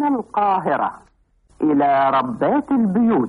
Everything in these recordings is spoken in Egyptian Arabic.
من القاهرة إلى ربات البيوت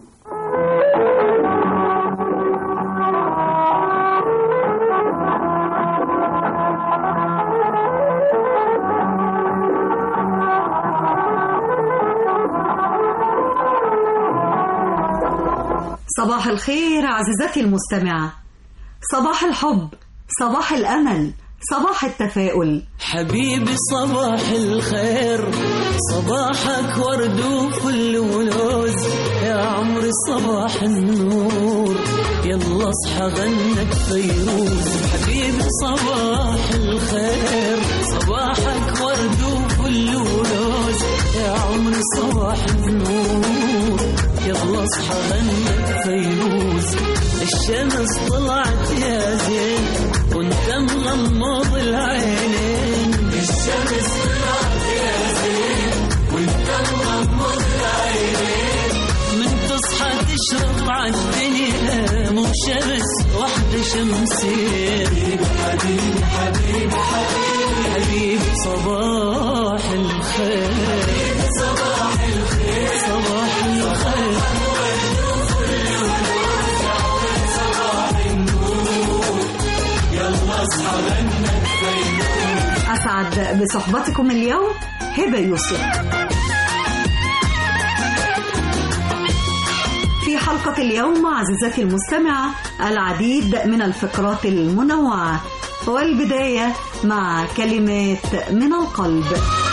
صباح الخير عزيزتي المستمعة صباح الحب صباح الأمل صباح التفاؤل حبيبي صباح الخير صباحك ورد وفل ولوز يا عمري صباح النور يلا اصحى غنك فيروز حبيبي صباح الخير صباحك ورد وفل ولوز يا عمري صباح النور يلا اصحى غنك فيروز الشمس طلعت يا زين وانت مغمض العينين الشمس طلعت يا زين وانت مغمض العينين من تصحى تشرق عالدنيا مو شمس واحدة شمسين حبيبي حبيبي حبيبي حبيبي صباح الخير صباح الخير صباح الخير أسعد بصحبتكم اليوم هبة يوسف في حلقة اليوم عزيزتي المستمعة العديد من الفقرات المنوعة والبداية مع كلمات من القلب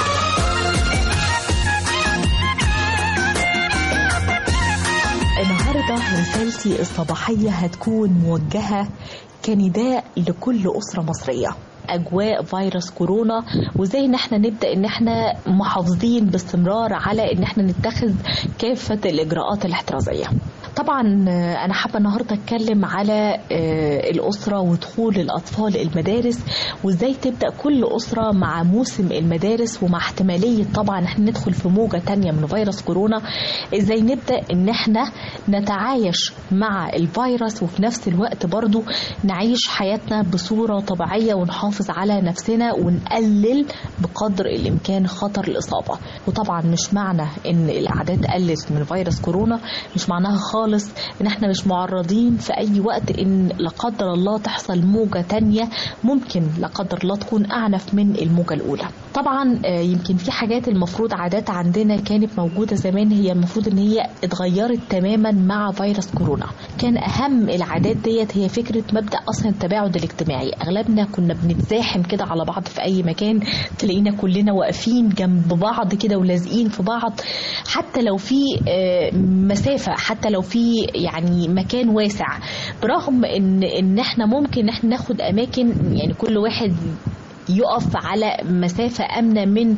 النهارده رسالتي الصباحية هتكون موجهة كنداء لكل أسرة مصرية اجواء فيروس كورونا وازاي ان احنا نبدا ان احنا محافظين باستمرار على ان احنا نتخذ كافه الاجراءات الاحترازيه طبعا انا حابه النهارده اتكلم على الاسره ودخول الاطفال المدارس وازاي تبدا كل اسره مع موسم المدارس ومع احتماليه طبعا احنا ندخل في موجه تانية من فيروس كورونا ازاي نبدا ان احنا نتعايش مع الفيروس وفي نفس الوقت برضو نعيش حياتنا بصوره طبيعيه ونحافظ على نفسنا ونقلل بقدر الامكان خطر الاصابه وطبعا مش معنى ان الاعداد قلت من فيروس كورونا مش معناها خالص ان احنا مش معرضين في اي وقت ان لا قدر الله تحصل موجه تانية ممكن لا قدر الله تكون اعنف من الموجه الاولى طبعا يمكن في حاجات المفروض عادات عندنا كانت موجوده زمان هي المفروض ان هي اتغيرت تماما مع فيروس كورونا كان اهم العادات ديت هي فكره مبدا اصلا التباعد الاجتماعي اغلبنا كنا بنتزاحم كده على بعض في اي مكان تلاقينا كلنا واقفين جنب بعض كده ولازقين في بعض حتى لو في مسافه حتى لو في يعني مكان واسع برغم ان ان احنا ممكن احنا ناخد اماكن يعني كل واحد يقف على مسافة آمنة من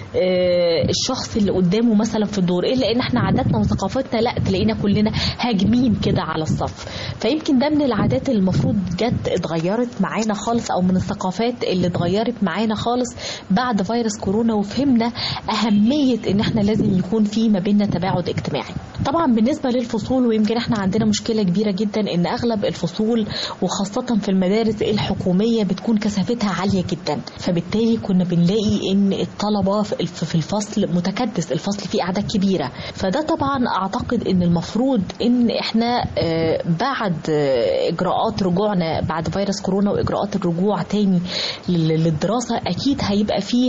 الشخص اللي قدامه مثلا في الدور إلا إن إحنا عاداتنا وثقافتنا لا تلاقينا كلنا هاجمين كده على الصف فيمكن ده من العادات اللي المفروض جت اتغيرت معانا خالص أو من الثقافات اللي اتغيرت معانا خالص بعد فيروس كورونا وفهمنا أهمية إن إحنا لازم يكون في ما بيننا تباعد اجتماعي طبعا بالنسبة للفصول ويمكن إحنا عندنا مشكلة كبيرة جدا إن أغلب الفصول وخاصة في المدارس الحكومية بتكون كثافتها عالية جدا فبالتالي كنا بنلاقي ان الطلبه في الفصل متكدس الفصل فيه اعداد كبيره فده طبعا اعتقد ان المفروض ان احنا بعد اجراءات رجوعنا بعد فيروس كورونا واجراءات الرجوع تاني للدراسه اكيد هيبقى فيه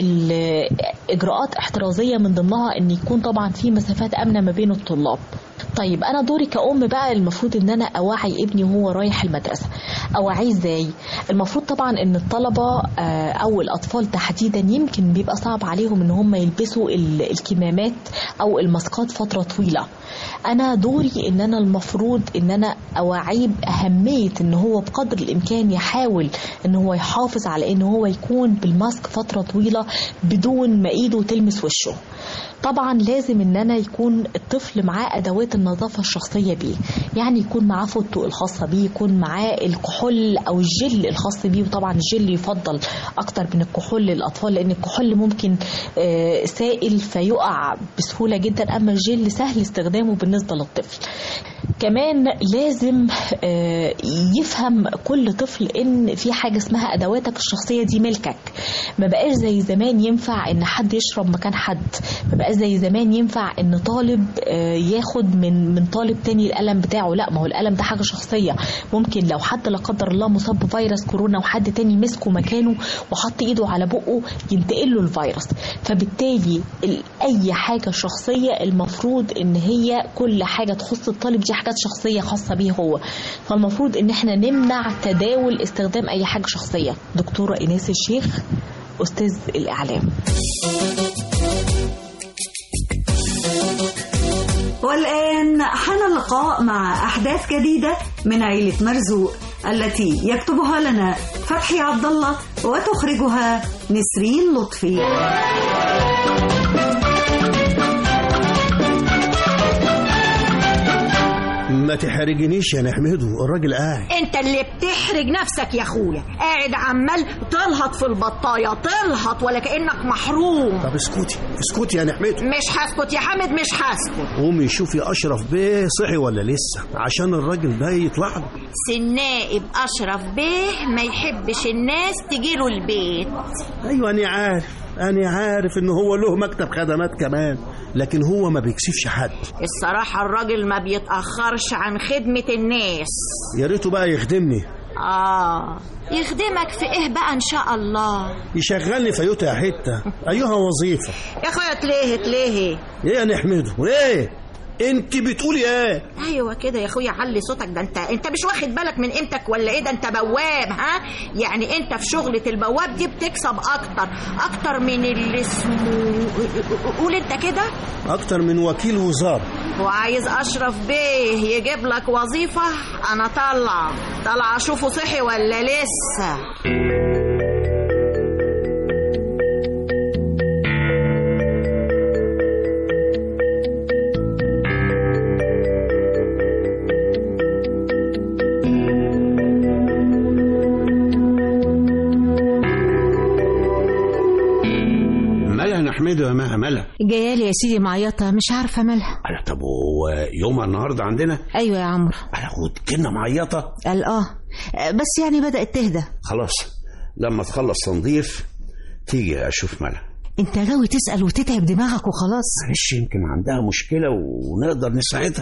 اجراءات احترازيه من ضمنها ان يكون طبعا في مسافات امنه ما بين الطلاب طيب انا دوري كأم بقى المفروض ان انا اوعي ابني وهو رايح المدرسه اوعيه ازاي المفروض طبعا ان الطلبه او الاطفال تحديدا يمكن بيبقى صعب عليهم ان هم يلبسوا الكمامات او الماسكات فتره طويله انا دوري ان انا المفروض ان انا اوعيه باهميه ان هو بقدر الامكان يحاول ان هو يحافظ على ان هو يكون بالماسك فتره طويله بدون ما ايده تلمس وشه طبعا لازم ان انا يكون الطفل معاه ادوات النظافه الشخصيه بيه يعني يكون معاه فوطه الخاصه بيه يكون معاه الكحول او الجل الخاص بيه وطبعا الجل يفضل اكتر من الكحول للاطفال لان الكحول ممكن سائل فيقع بسهوله جدا اما الجل سهل استخدامه بالنسبه للطفل كمان لازم يفهم كل طفل ان في حاجه اسمها ادواتك الشخصيه دي ملكك ما بقاش زي زمان ينفع ان حد يشرب مكان حد ما بقى زي زمان ينفع ان طالب آه، ياخد من من طالب تاني القلم بتاعه لا ما هو القلم ده حاجه شخصيه ممكن لو حد لا قدر الله مصاب بفيروس كورونا وحد تاني مسكه مكانه وحط ايده على بقه ينتقل له الفيروس فبالتالي ال- اي حاجه شخصيه المفروض ان هي كل حاجه تخص الطالب دي حاجات شخصيه خاصه بيه هو فالمفروض ان احنا نمنع تداول استخدام اي حاجه شخصيه دكتوره ايناس الشيخ استاذ الاعلام والآن حان اللقاء مع أحداث جديدة من عيلة مرزوق التي يكتبها لنا فتحي عبد الله وتخرجها نسرين لطفي ما تحرجنيش يا نحمده الراجل قاعد انت اللي بتحرج نفسك يا اخويا قاعد عمال تلهط في البطايه تلهط ولا كانك محروم طب اسكتي اسكتي يا نحمده مش هسكت يا حامد مش هسكت قومي شوفي اشرف بيه صحي ولا لسه عشان الراجل ده يطلع له سنائب اشرف بيه ما يحبش الناس تجيله البيت ايوه انا عارف انا عارف ان هو له مكتب خدمات كمان لكن هو ما بيكسفش حد الصراحه الراجل ما بيتاخرش عن خدمه الناس يا ريته بقى يخدمني اه يخدمك في ايه بقى ان شاء الله يشغلني في يوتا حته ايها وظيفه يا اخويا تليه تليه ايه يا نحمده ايه انت بتقولي ايه ايوه كده يا اخويا علي صوتك ده انت انت مش واخد بالك من قيمتك ولا ايه ده انت بواب ها يعني انت في شغله البواب دي بتكسب اكتر اكتر من اللي اسمه قول انت كده اكتر من وكيل وزاره وعايز اشرف بيه يجيب لك وظيفه انا طالعه طالعه اشوفه صحي ولا لسه مالها نحمده يا مها مالها جايالي يا سيدي معيطة مش عارفة مالها أنا طب هو يومها النهارده عندنا أيوة يا عمرو انا وكلنا معيطه قال آه بس يعني بدأت تهدى خلاص لما تخلص تنظيف تيجي اشوف مالها انت غاوي تسأل وتتعب دماغك وخلاص معلش يمكن عندها مشكله ونقدر نساعدها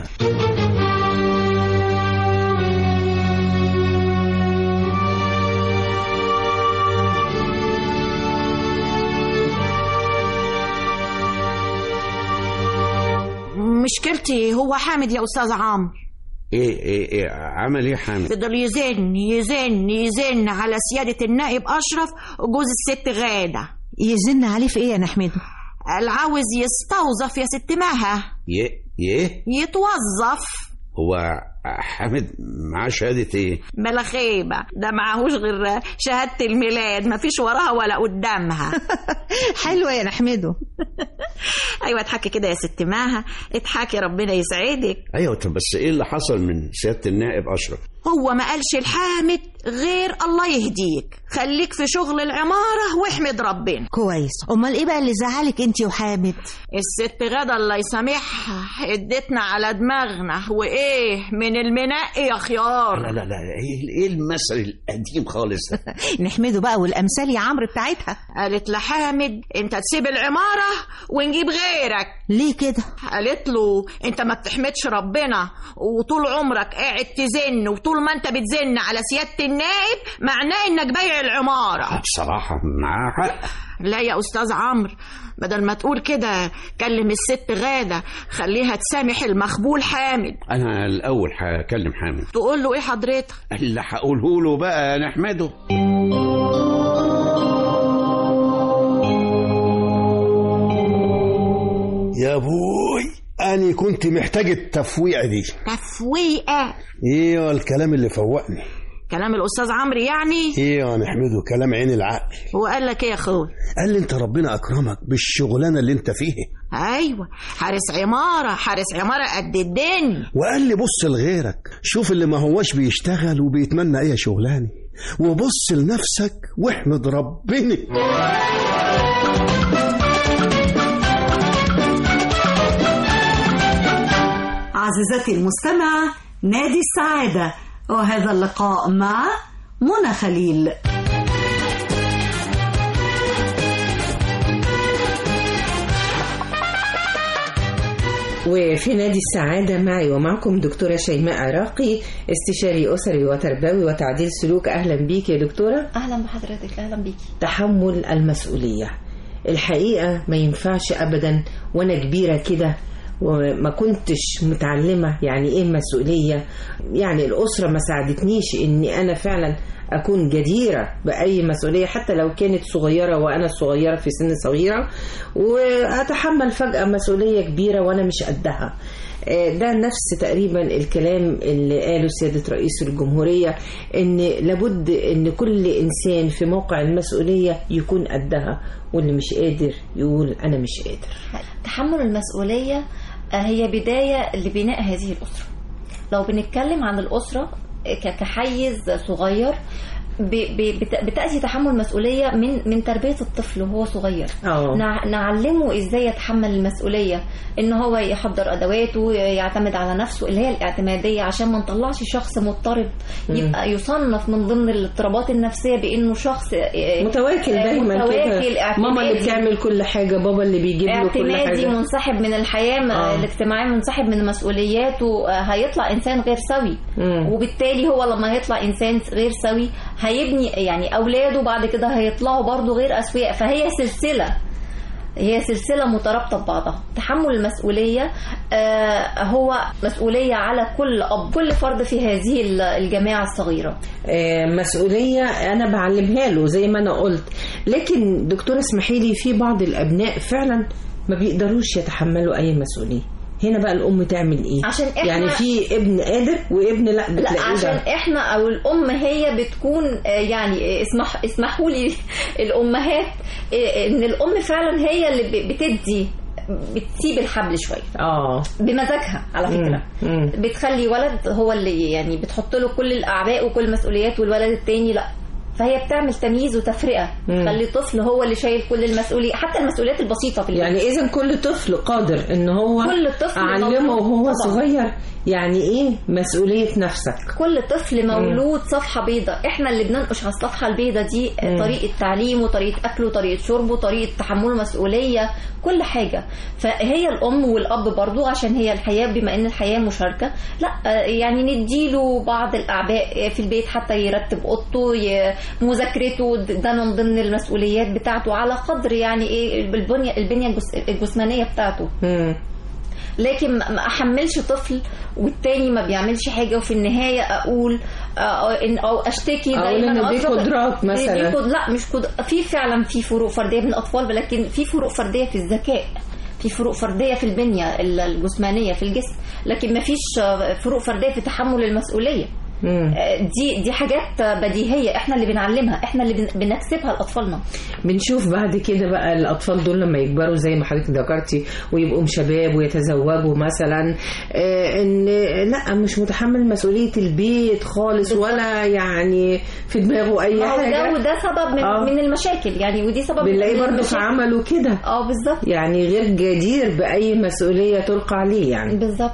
مشكلتي هو حامد يا استاذ عمرو ايه ايه ايه عمل ايه حامد فضل يزن يزن يزن على سيادة النائب أشرف جوز الست غادة يزن عليه في إيه يا نحمده قال عاوز يستوظف يا ست مها يه يه يتوظف هو حامد معاه شهاده ايه بلا خيبة ده معهوش غير شهادة الميلاد مفيش وراها ولا قدامها حلوة يا نحمده أيوة اضحكي كده يا ست مها اضحكي ربنا يسعدك ايوه طب بس ايه اللي حصل من سياده النائب اشرف هو ما قالش الحامد غير الله يهديك خليك في شغل العمارة واحمد ربنا كويس أمال إيه بقى اللي زعلك أنت وحامد الست غدا الله يسامحها ادتنا على دماغنا وايه من المنقي يا لا خيار لا لا ايه ايه المثل القديم خالص ده نحمده بقى والأمثال يا عمرو بتاعتها قالت لحامد انت تسيب العمارة ونجيب غيرك ليه كده قالت له انت ما بتحمدش ربنا وطول عمرك قاعد تزن وطول ما انت بتزن على سيادة النائب معناه انك بايع العمارة بصراحه معاه حق لا يا استاذ عمرو بدل ما تقول كده كلم الست غادة خليها تسامح المخبول حامد انا الاول هكلم حامد تقول له ايه حضرتك اللي هقوله له بقى نحمده يا بوي أنا كنت محتاج التفويقة دي تفويقة ايوه الكلام اللي فوقني كلام الاستاذ عمرو يعني ايوه نحمده كلام عين العقل هو قال لك ايه يا اخوي قال لي انت ربنا اكرمك بالشغلانه اللي انت فيها ايوه حارس عماره حارس عماره قد الدنيا وقال لي بص لغيرك شوف اللي ما هواش بيشتغل وبيتمنى ايه شغلاني وبص لنفسك واحمد ربنا عزيزتي المستمعة نادي السعادة وهذا اللقاء مع منى خليل وفي نادي السعادة معي ومعكم دكتورة شيماء عراقي استشاري أسري وتربوي وتعديل سلوك أهلا بيك يا دكتورة اهلا بحضرتك اهلا بيكي تحمل المسؤولية الحقيقة ما ينفعش أبدا وأنا كبيرة كده وما كنتش متعلمة يعني إيه مسؤولية يعني الأسرة ما ساعدتنيش إني أنا فعلا أكون جديرة بأي مسؤولية حتى لو كانت صغيرة وأنا صغيرة في سن صغيرة وأتحمل فجأة مسؤولية كبيرة وأنا مش قدها آه، ده نفس تقريبا الكلام اللي قاله سيادة رئيس الجمهورية ان لابد ان كل انسان في موقع المسؤولية يكون قدها واللي مش قادر يقول انا مش قادر تحمل المسؤوليه آه، هي بدايه لبناء هذه الاسره لو بنتكلم عن الاسره ك- كحيز صغير ب- ب- بت- بتاتي تحمل مسؤوليه من من تربيه الطفل وهو صغير اه نع- نعلمه ازاي يتحمل المسؤوليه ان هو يحضر ادواته يعتمد على نفسه اللي هي الاعتماديه عشان ما نطلعش شخص مضطرب يبقى يصنف من ضمن الاضطرابات النفسيه بانه شخص آه، متواكل آه، دايما متواكل كده ماما اللي اعتمادي. بتعمل كل حاجة بابا اللي بيجيب له كل اعتمادي حاجة منسحب من الحياه آه. آه. الاجتماعيه منسحب من مسؤولياته آه، هيطلع انسان غير سوي مم. وبالتالي هو لما هيطلع انسان غير سوي هيبني يعني اولاده بعد كده هيطلعوا برضو غير اسوياء فهي سلسله هي سلسلة مترابطة ببعضها تحمل المسؤولية آه هو مسؤولية على كل أب كل فرد في هذه ال- الجماعة الصغيرة آه، مسؤولية أنا بعلمها له زي ما أنا قلت لكن دكتورة اسمحي لي في بعض الأبناء فعلا ما بيقدروش يتحملوا أي مسؤولية هنا بقى الأم تعمل إيه؟ عشان إحنا- يعني في ابن قادر وابن لا لا بتلاقيه عشان ده. احنا او الام هي بتكون آه، يعني آه، اسمح اسمحوا لي الامهات آه، ان الام فعلا هي اللي ب- بتدي بتسيب الحبل شويه اه بمزاجها على فكره مم. مم. بتخلي ولد هو اللي يعني بتحط له كل الاعباء وكل المسؤوليات والولد التاني لا فهي بتعمل تمييز وتفرقه مم. تخلي طفل هو اللي شايل كل المسؤوليه حتى المسؤوليات البسيطه في البيت. يعني إذا كل طفل قادر إن هو كل طفل أعلمه مولود وهو طبعاً. صغير يعني إيه مسؤولية نفسك كل طفل مولود صفحة بيضاء احنا اللي بننقش على الصفحة البيضاء دي مم. طريقة تعليمه طريقة أكله طريقة شربه طريقة تحمله مسؤولية كل حاجة فهي الأم والأب برضو عشان هي الحياة بما إن الحياة مشاركة لا آه، يعني نديله بعض الأعباء في البيت حتى يرتب أوضته ي- مذاكرته ده من ضمن المسؤوليات بتاعته على قدر يعني إيه البنية البنية الجس- الجسمانية بتاعته مم. لكن ما ما احملش طفل والتاني ما بيعملش حاجه وفي النهايه اقول آه، إن- او اشتكي أقول دايما إن دي أصرخ- قدرات دي- مثلاً. دي قد... لا مش قد... في فعلا في فروق فرديه بين الاطفال لكن في فروق فرديه في الذكاء في فروق فرديه في البنيه الجسمانيه في الجسم لكن ما فيش آه، فروق فرديه في تحمل المسؤوليه مم. آه، دي دي حاجات بديهيه احنا اللي بنعلمها احنا اللي بن- بنكسبها لاطفالنا بنشوف بعد كده بقى الاطفال دول لما يكبروا زي ما حضرتك ذكرتي ويبقوا شباب ويتزوجوا مثلا آه، ان لا مش متحمل مسؤوليه البيت خالص ولا يعني في دماغه اي ما هو ده حاجه وده سبب من, آه. من المشاكل يعني ودي سبب بنلاقيه من برضه في المشاكل. عمله كده اه بالظبط يعني غير جدير باي مسؤوليه تلقى عليه يعني بالظبط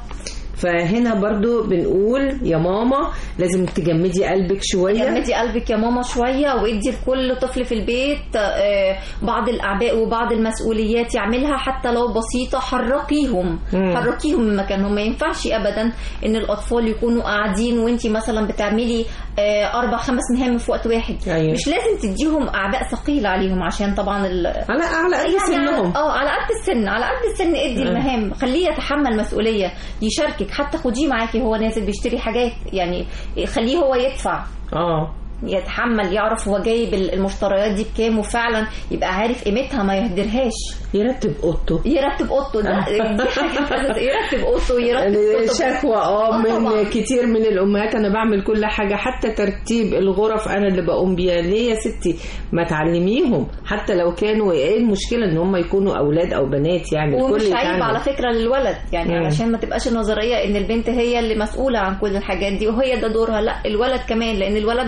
فهنا برضو بنقول يا ماما لازم تجمدي قلبك شويه جمدي قلبك يا ماما شويه وادي لكل طفل في البيت آه، بعض الاعباء وبعض المسؤوليات يعملها حتى لو بسيطه حركيهم مم. حركيهم من مكانهم ما ينفعش ابدا ان الاطفال يكونوا قاعدين وانت مثلا بتعملي آه، اربع خمس مهام في وقت واحد أيوة. مش لازم تديهم اعباء ثقيله عليهم عشان طبعا ال... على على قد يعني سنهم على- اه على قد السن على قد السن ادي مم. المهام خليه يتحمل مسؤوليه يشاركك حتى خديه معاكي هو نازل بيشتري حاجات يعني خليه هو يدفع اه يتحمل يعرف هو جايب المشتريات دي بكام وفعلا يبقى عارف قيمتها ما يهدرهاش يرتب اوضته يرتب اوضته ده دي حاجه يرتب اوضته يرتب كتبه. شكوى اه آه من طبعاً. كتير من الامهات انا بعمل كل حاجه حتى ترتيب الغرف انا اللي بقوم بيها ليه يا ستي ما تعلميهم حتى لو كانوا ايه المشكله ان هم يكونوا اولاد او بنات يعني ومش الكل عيب يتعلم. على فكره للولد يعني مم. علشان ما تبقاش النظريه ان البنت هي اللي مسؤوله عن كل الحاجات دي وهي ده دورها لا الولد كمان لان الولد ده معرض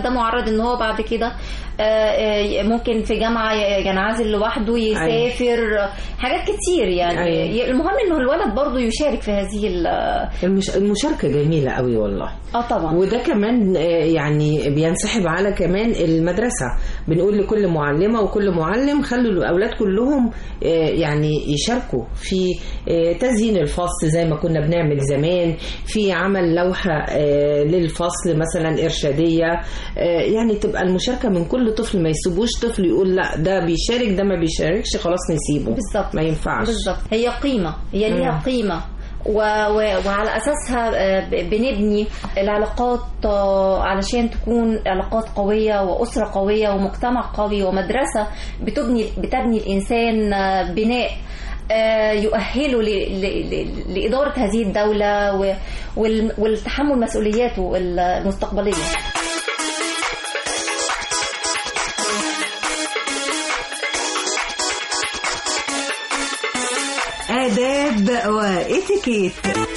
معرض ان هو بعد كده آه، آه، ممكن في جامعه ينعزل لوحده يسافر حاجات كتير يعني أيوة. المهم انه الولد برضه يشارك في هذه ال- المش... المشاركة جميلة قوي والله اه طبعا وده كمان آه، يعني بينسحب على كمان المدرسة بنقول لكل معلمة وكل معلم خلوا الأولاد كلهم آه، يعني يشاركوا في آه، تزيين الفصل زي ما كنا بنعمل زمان في عمل لوحة آه، للفصل مثلا إرشادية آه، يعني تبقى المشاركة من كل طفل ما يسيبوش طفل يقول لا ده بيشارك ده ما بيشاركش خلاص نسيبه بالظبط ما ينفعش بالظبط هي قيمة هي ليها مم. قيمة و... و... وعلى أساسها آه، ب- بنبني العلاقات آه، علشان تكون علاقات قوية وأسرة قوية ومجتمع قوي ومدرسة بتبني بتبني الإنسان آه، بناء آه، يؤهله ل... ل... ل... لإدارة هذه الدولة و... وال... والتحمل مسؤولياته المستقبلية آداب وإتيكيت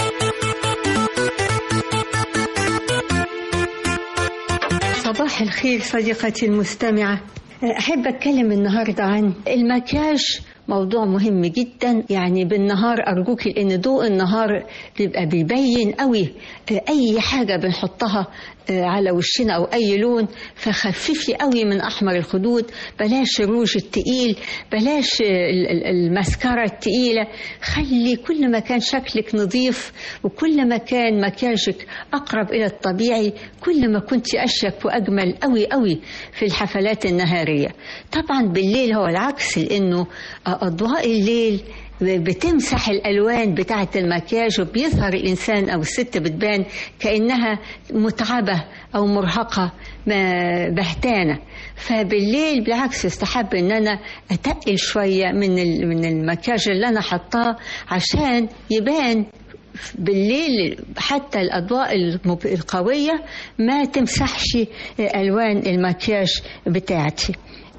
صباح الخير صديقتي المستمعة أحب أتكلم النهاردة عن المكياج موضوع مهم جدا يعني بالنهار أرجوك لأن ضوء النهار بيبقى بيبين قوي أي حاجة بنحطها على وشنا أو أي لون فخففي قوي من أحمر الخدود بلاش الروج التقيل بلاش ال- ال- الماسكارا التقيلة خلي كل ما كان شكلك نظيف وكل ما كان مكياجك أقرب إلى الطبيعي كل ما كنت أشيك وأجمل قوي قوي في الحفلات النهارية طبعا بالليل هو العكس لأنه أضواء الليل بتمسح الالوان بتاعه المكياج وبيظهر الانسان او الست بتبان كانها متعبه او مرهقه ما بهتانه فبالليل بالعكس يستحب ان انا اتقل شويه من ال- من المكياج اللي انا حطاه عشان يبان بالليل حتى الأضواء المب- القوية ما تمسحش ألوان المكياج بتاعتي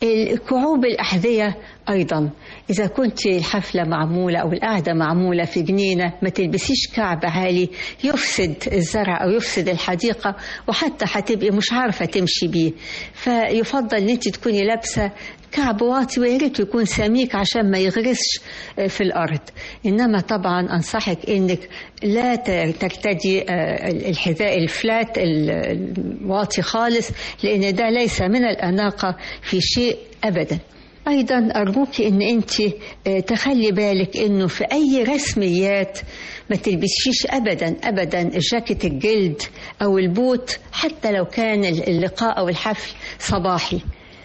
الكعوب الأحذية أيضا إذا كنت الحفلة معمولة أو القعدة معمولة في جنينة ما تلبسيش كعب عالي يفسد الزرع أو يفسد الحديقة وحتى هتبقي مش عارفة تمشي بيه فيفضل إن أنت تكوني لابسة كعب واطي ويا ريت يكون سميك عشان ما يغرسش في الارض انما طبعا انصحك انك لا ت- ترتدي آه، الحذاء الفلات ال- الواطي خالص لان ده ليس من الاناقه في شيء ابدا ايضا ارجوك ان انت آه، تخلي بالك انه في اي رسميات ما تلبسيش ابدا ابدا جاكيت الجلد او البوت حتى لو كان اللقاء او الحفل صباحي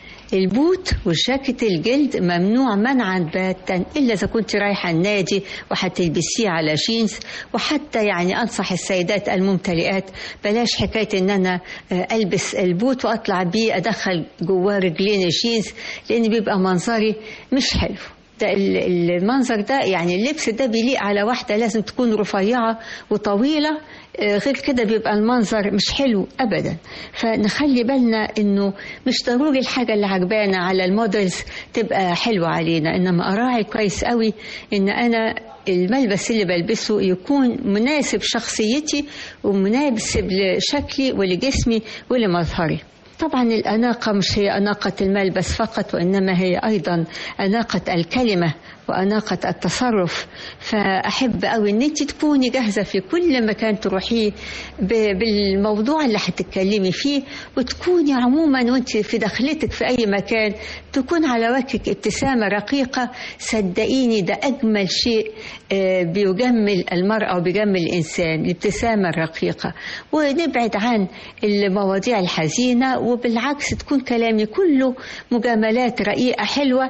البوت والجاكيت الجلد ممنوع منعا باتا الا اذا كنت رايحه النادي وهتلبسيه على جينز وحتى يعني انصح السيدات الممتلئات بلاش حكايه ان انا آه، البس البوت واطلع بيه ادخل جواه رجلين الجينز لان بيبقى منظري مش حلو ده ال- المنظر ده يعني اللبس ده بيليق على واحدة لازم تكون رفيعة وطويلة آه، غير كده بيبقى المنظر مش حلو أبدا فنخلي بالنا إنه مش ضروري الحاجة اللي عجبانا على المودلز تبقى حلوة علينا إنما أراعي كويس قوي إن أنا الملبس اللي بلبسه يكون مناسب شخصيتي ومناسب لشكلي ولجسمي ولمظهري طبعا الأناقة مش هي أناقة الملبس فقط وإنما هي أيضا أناقة الكلمة وأناقة التصرف فأحب أوي إن أنت تكوني جاهزة في كل مكان تروحيه ب- بالموضوع اللي هتتكلمي فيه وتكوني عموما وأنت في دخلتك في أي مكان تكون على وجهك ابتسامة رقيقة صدقيني ده أجمل شيء آه، بيجمل المرأة وبيجمل الإنسان الابتسامة الرقيقة ونبعد عن المواضيع الحزينة وبالعكس تكون كلامي كله مجاملات رقيقة حلوة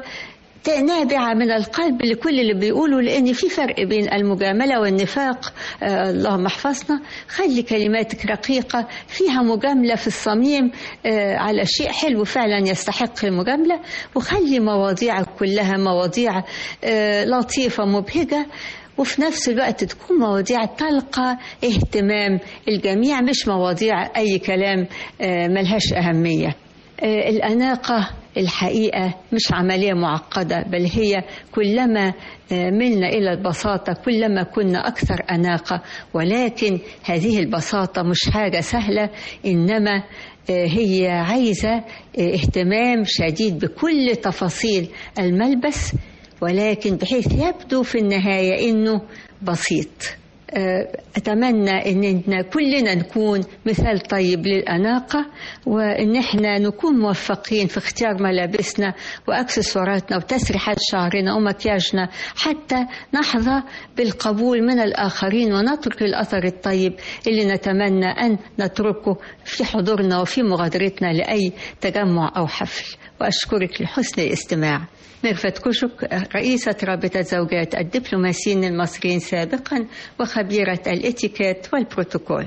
نابعة من القلب لكل اللي بيقوله لأن في فرق بين المجاملة والنفاق آه اللهم احفظنا خلي كلماتك رقيقة فيها مجاملة في الصميم آه على شيء حلو فعلا يستحق المجاملة وخلي مواضيعك كلها مواضيع آه لطيفة مبهجة وفي نفس الوقت تكون مواضيع تلقى اهتمام الجميع مش مواضيع أي كلام آه ملهاش أهمية آه، الأناقة الحقيقة مش عملية معقدة بل هي كلما آه، ملنا إلى البساطة كلما كنا أكثر أناقة ولكن هذه البساطة مش حاجة سهلة إنما آه، هي عايزة آه، اهتمام شديد بكل تفاصيل الملبس ولكن بحيث يبدو في النهاية إنه بسيط آه، أتمنى إننا كلنا نكون مثال طيب للأناقة وإن إحنا نكون موفقين في اختيار ملابسنا وأكسسواراتنا وتسريحات شعرنا ومكياجنا حتى نحظى بالقبول من الآخرين ونترك الأثر الطيب اللي نتمنى أن نتركه في حضورنا وفي مغادرتنا لأي تجمع أو حفل وأشكرك لحسن الاستماع ميرفت كوشك رئيسة رابطة زوجات الدبلوماسيين المصريين سابقا وخبيرة الاتيكيت والبروتوكول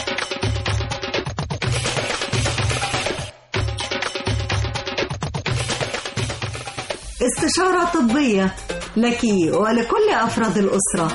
استشارة طبية لك ولكل أفراد الأسرة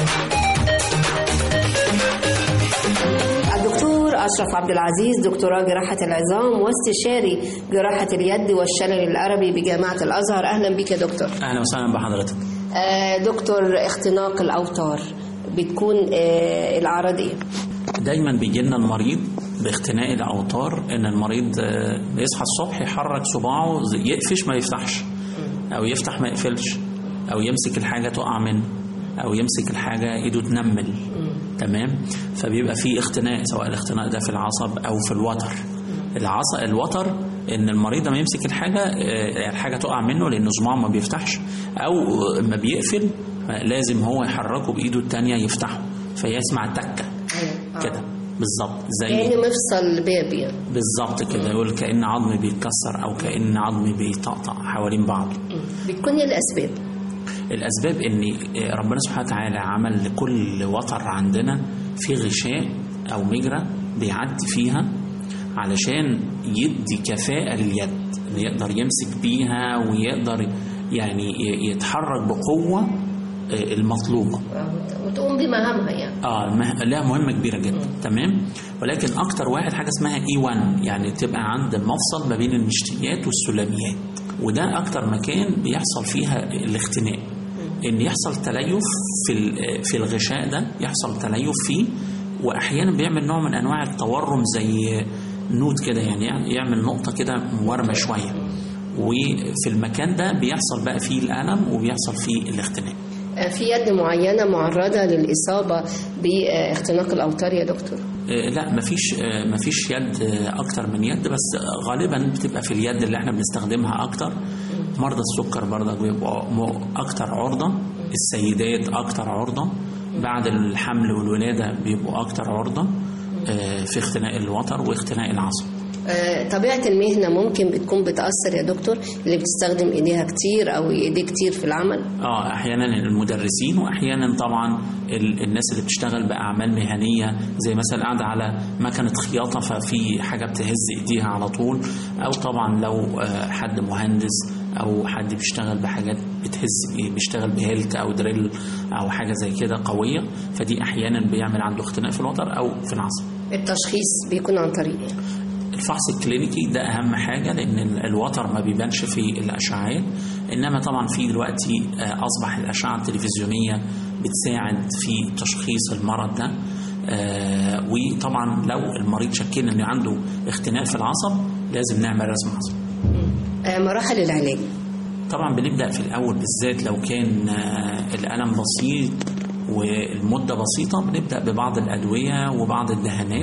الدكتور أشرف عبد العزيز دكتوراه جراحة العظام واستشاري جراحة اليد والشلل العربي بجامعة الأزهر أهلا بك يا دكتور اهلا وسهلا بحضرتك آه، دكتور اختناق الأوتار بتكون آه، الأعراض إيه؟ دايما بيجي لنا المريض باختناق الاوتار ان المريض آه، بيصحى الصبح يحرك صباعه زي- يقفش ما يفتحش او يفتح ما يقفلش او يمسك الحاجه تقع منه او يمسك الحاجه ايده تنمل تمام فبيبقى في اختناق سواء الاختناق ده في العصب او في الوتر العصب الوتر ان المريض لما يمسك الحاجه آه، الحاجه تقع منه لان صباعه ما بيفتحش او ما بيقفل لازم هو يحركه بايده التانية يفتحه فيسمع التكه كده بالظبط زي يعني مفصل باب يعني بالظبط كده يقول كأن عظمي بيتكسر أو كأن عظمي بيطقطق حوالين بعض بتكون إيه الأسباب؟ الأسباب إن ربنا سبحانه وتعالى عمل لكل وتر عندنا في غشاء أو مجرى بيعدي فيها علشان يدي كفاءة لليد إنه يقدر يمسك بيها ويقدر يعني يتحرك بقوة المطلوبة وتقوم بمهامها يعني اه المه... لها مهمه كبيره جدا تمام ولكن اكتر واحد حاجه اسمها اي 1 يعني تبقى عند المفصل ما بين المشتيات والسلميات وده اكتر مكان بيحصل فيها الاختناق ان يحصل تليف في ال- في الغشاء ده يحصل تليف فيه واحيانا بيعمل نوع من انواع التورم زي نود كده يعني يعمل نقطه كده مورمه شويه وفي المكان ده بيحصل بقى فيه الالم وبيحصل فيه الاختناق آه، في يد معينة معرضة للإصابة باختناق الأوتار يا دكتور آه، لا مفيش آه، مفيش يد آه، اكتر من يد بس آه، غالبا بتبقى في اليد اللي احنا بنستخدمها اكتر مرضى السكر برضه بيبقوا م- اكتر عرضه السيدات اكتر عرضه بعد الحمل والولاده بيبقوا اكتر عرضه آه، في اختناق الوتر واختناق العصب آه، طبيعة المهنة ممكن بتكون بتأثر يا دكتور اللي بتستخدم إيديها كتير أو إيديه كتير في العمل اه احيانا المدرسين واحيانا طبعا ال- الناس اللي بتشتغل باعمال مهنيه زي مثلا قاعده على مكنه خياطه ففي حاجه بتهز ايديها على طول او طبعا لو آه، حد مهندس او حد بيشتغل بحاجات بتهز بيشتغل بهيلت او دريل او حاجه زي كده قويه فدي احيانا بيعمل عنده اختناق في الوتر او في العصب التشخيص بيكون عن طريق إيه؟ الفحص الكلينيكي ده اهم حاجه لان ال- الوتر ما بيبانش في الاشعاعات انما طبعا في دلوقتي آه، اصبح الاشعه التلفزيونيه بتساعد في تشخيص المرض ده آه، وطبعا لو المريض شكينا ان عنده اختناق في العصب لازم نعمل رسم عصب آه، مراحل العلاج طبعا بنبدا في الاول بالذات لو كان آه، الالم بسيط والمده بسيطه بنبدا ببعض الادويه وبعض الدهانات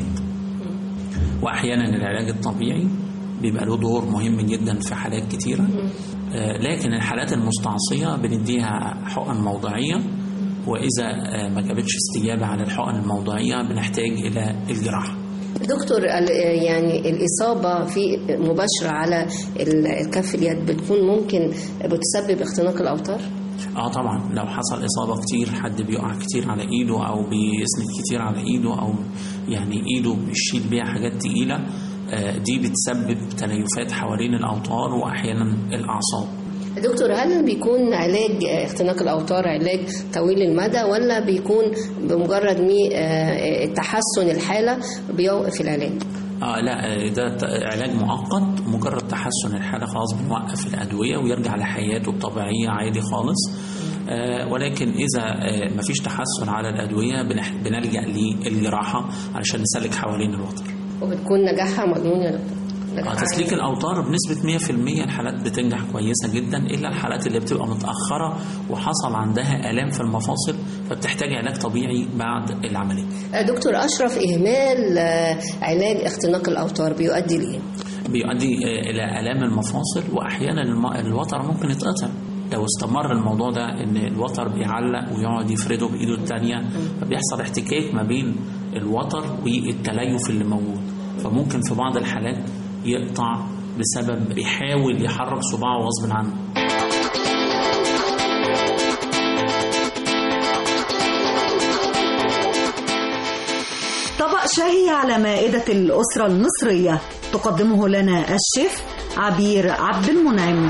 واحيانا العلاج الطبيعي بيبقى له دور مهم جدا في حالات كتيره آه، لكن الحالات المستعصيه بنديها حقن موضعيه واذا آه، ما جابتش استجابه على الحقن الموضعيه بنحتاج الى الجراحه دكتور ال- يعني الإصابة في مباشرة على ال- الكف اليد بتكون ممكن بتسبب اختناق الأوتار؟ اه طبعا لو حصل اصابه كتير حد بيقع كتير على ايده او بيسند كتير على ايده او يعني ايده بيشيل بيها حاجات تقيله آه، دي بتسبب تليفات حوالين الاوتار واحيانا الاعصاب دكتور هل بيكون علاج اختناق الأوتار علاج طويل المدى ولا بيكون بمجرد مي آه، تحسن الحالة بيوقف العلاج؟ اه لا آه، ده ت- علاج مؤقت مجرد تحسن الحاله خلاص بنوقف الادويه ويرجع لحياته الطبيعيه عادي خالص آه ولكن اذا آه مفيش تحسن على الادويه بنح- بنلجا للجراحه علشان نسلك حوالين الوتر وبتكون نجاحها مضمون يا دكتور آه، نجاحها تسليك الاوتار بنسبه 100% الحالات بتنجح كويسه جدا الا الحالات اللي بتبقى متاخره وحصل عندها الام في المفاصل فبتحتاج علاج طبيعي بعد العمليه دكتور أشرف إهمال آه، علاج اختناق الأوتار بيؤدي لإيه؟ بيؤدي آه، الى الام المفاصل واحيانا الم- الوتر ممكن يتقطع لو استمر الموضوع ده ان الوتر بيعلق ويقعد يفرده بايده التانية فبيحصل احتكاك ما بين الوتر والتليف اللي موجود فممكن في بعض الحالات يقطع بسبب يحاول يحرك صباعه غصب عنه طبق شهي على مائدة الأسرة المصرية تقدمه لنا الشيف عبير عبد المنعم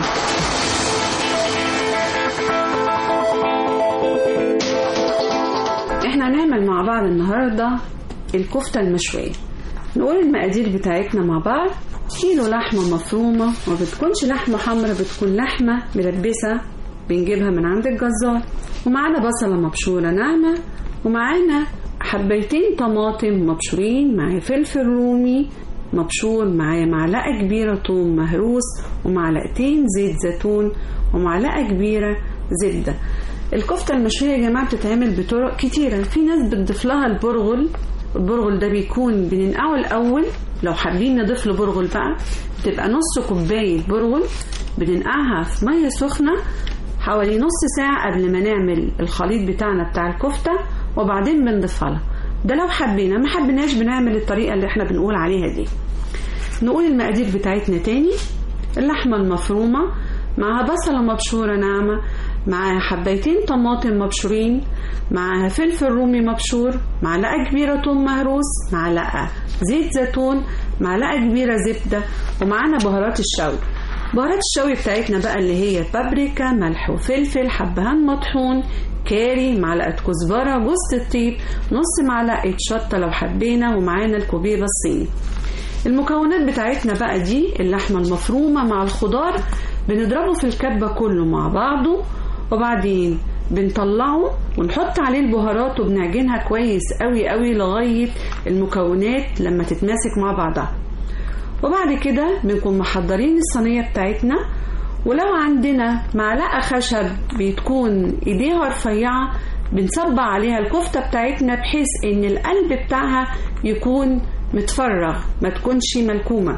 احنا هنعمل مع بعض النهاردة الكفتة المشوية نقول المقادير بتاعتنا مع بعض كيلو لحمة مفرومة ما بتكونش لحمة حمرا بتكون لحمة ملبسة بنجيبها من عند الجزار ومعانا بصلة مبشورة ناعمة ومعانا حبيتين طماطم مبشورين معايا فلفل رومي مبشور معايا معلقة كبيرة توم مهروس ومعلقتين زيت زيتون ومعلقة كبيرة زبدة الكفتة المشوية يا جماعة بتتعمل بطرق كتيرة في ناس بتضيف لها البرغل البرغل ده بيكون بننقعه الأول لو حابين نضيف له برغل بقى بتبقى نص كوباية برغل بننقعها في مية سخنة حوالي نص ساعة قبل ما نعمل الخليط بتاعنا بتاع الكفتة وبعدين بنضيفها لها ده لو حبينا ما حبيناش بنعمل الطريقة اللي احنا بنقول عليها دي نقول المقادير بتاعتنا تاني اللحمة المفرومة معاها بصلة مبشورة ناعمة معاها حبيتين طماطم مبشورين معاها فلفل رومي مبشور معلقة كبيرة توم مهروس معلقة زيت زيتون معلقة كبيرة زبدة ومعانا بهارات الشوي بهارات الشوي بتاعتنا بقى اللي هي بابريكا ملح وفلفل حبهان مطحون كاري معلقة كزبرة جوز الطيب نص معلقة شطة لو حبينا ومعانا الكوبيبة الصيني المكونات بتاعتنا بقى دي اللحمة المفرومة مع الخضار بنضربه في الكبة كله مع بعضه وبعدين بنطلعه ونحط عليه البهارات وبنعجنها كويس قوي قوي لغاية المكونات لما تتماسك مع بعضها وبعد كده بنكون محضرين الصينية بتاعتنا ولو عندنا معلقة خشب بتكون ايديها رفيعة بنصبع عليها الكفتة بتاعتنا بحيث ان القلب بتاعها يكون متفرغ ما تكونش ملكومة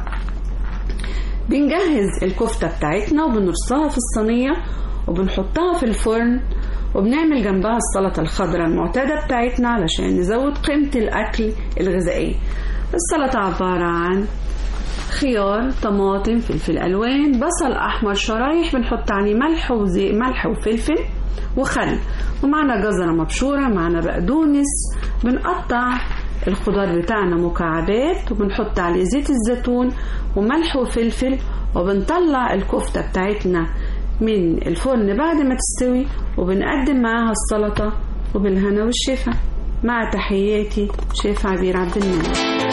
بنجهز الكفتة بتاعتنا وبنرصها في الصينية وبنحطها في الفرن وبنعمل جنبها السلطة الخضراء المعتادة بتاعتنا علشان نزود قيمة الأكل الغذائي السلطة عبارة عن خيار طماطم فلفل ألوان بصل أحمر شرايح بنحط عليه ملح وزي ملح وفلفل وخل ومعنا جزرة مبشورة معنا بقدونس بنقطع الخضار بتاعنا مكعبات وبنحط عليه زيت الزيتون وملح وفلفل وبنطلع الكفتة بتاعتنا من الفرن بعد ما تستوي وبنقدم معاها السلطة وبالهنا والشفا مع تحياتي شيف عبير عبد المنعم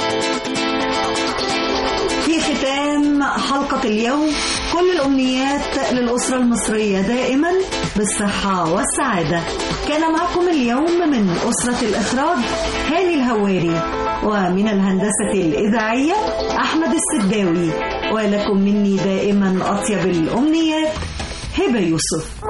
في ختام حلقة اليوم كل الأمنيات للأسرة المصرية دائما بالصحة والسعادة كان معكم اليوم من أسرة الإخراج هاني الهواري ومن الهندسة الإذاعية أحمد السداوي ولكم مني دائما أطيب الأمنيات هبة يوسف